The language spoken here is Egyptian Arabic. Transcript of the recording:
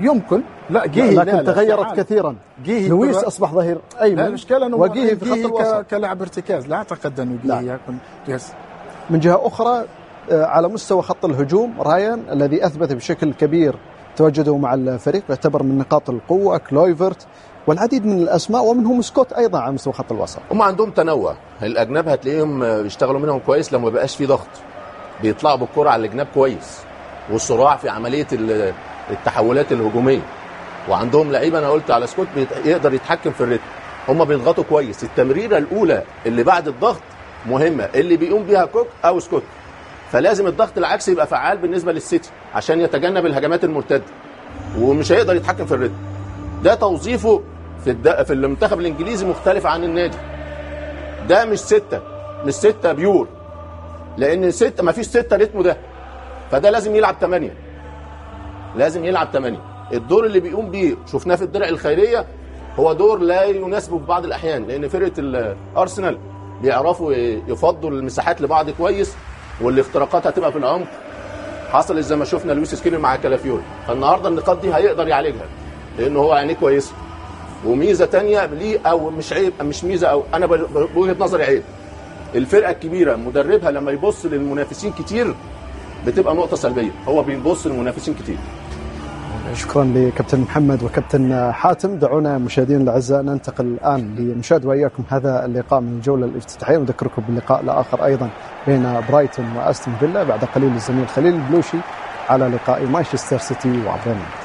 يمكن لا جيهي لكن لا تغيرت لا كثيرا جيهي لويس اصبح ظهير ايمن لا المشكله انه وجيهي في خط الوسط كلاعب ارتكاز لا اعتقد انه جيهي يكون يس من جهه اخرى آه، على مستوى خط الهجوم رايان الذي اثبت بشكل كبير تواجده مع الفريق يعتبر من نقاط القوه كلويفرت والعديد من الاسماء ومنهم سكوت ايضا على مستوى خط الوسط هم عندهم تنوع الاجناب هتلاقيهم بيشتغلوا منهم كويس لما ما بقاش في ضغط بيطلعوا بالكره على الجناب كويس والصراع في عمليه التحولات الهجوميه وعندهم لعيبه انا قلت على سكوت يقدر يتحكم في الريتم هم بيضغطوا كويس التمريره الاولى اللي بعد الضغط مهمه اللي بيقوم بيها كوك او سكوت فلازم الضغط العكسي يبقى فعال بالنسبه للسيتي عشان يتجنب الهجمات المرتده ومش هيقدر يتحكم في الريتم ده توظيفه في الد... في المنتخب الانجليزي مختلف عن النادي ده مش سته مش سته بيور لان سته ما فيش سته ريتمه ده فده لازم يلعب ثمانيه لازم يلعب ثمانيه الدور اللي بيقوم بيه شفناه في الدرع الخيريه هو دور لا يناسبه في بعض الاحيان لان فرقه الارسنال بيعرفوا يفضوا المساحات لبعض كويس والاختراقات هتبقى في العمق حصلت زي ما شفنا لويس سكينر مع كالافيوري فالنهارده النقاط دي هيقدر يعالجها لان هو عينيه كويسه وميزه تانية ليه او مش عيب مش ميزه او انا بوجهه نظري عيب الفرقه الكبيره مدربها لما يبص للمنافسين كتير بتبقى نقطه سلبيه هو بيبص للمنافسين كتير شكرا لكابتن محمد وكابتن حاتم دعونا مشاهدينا الاعزاء ننتقل الان لنشاهد واياكم هذا اللقاء من الجوله الافتتاحيه ونذكركم باللقاء الاخر ايضا بين برايتون واستون فيلا بعد قليل الزميل خليل البلوشي على لقاء مانشستر سيتي وبرنامج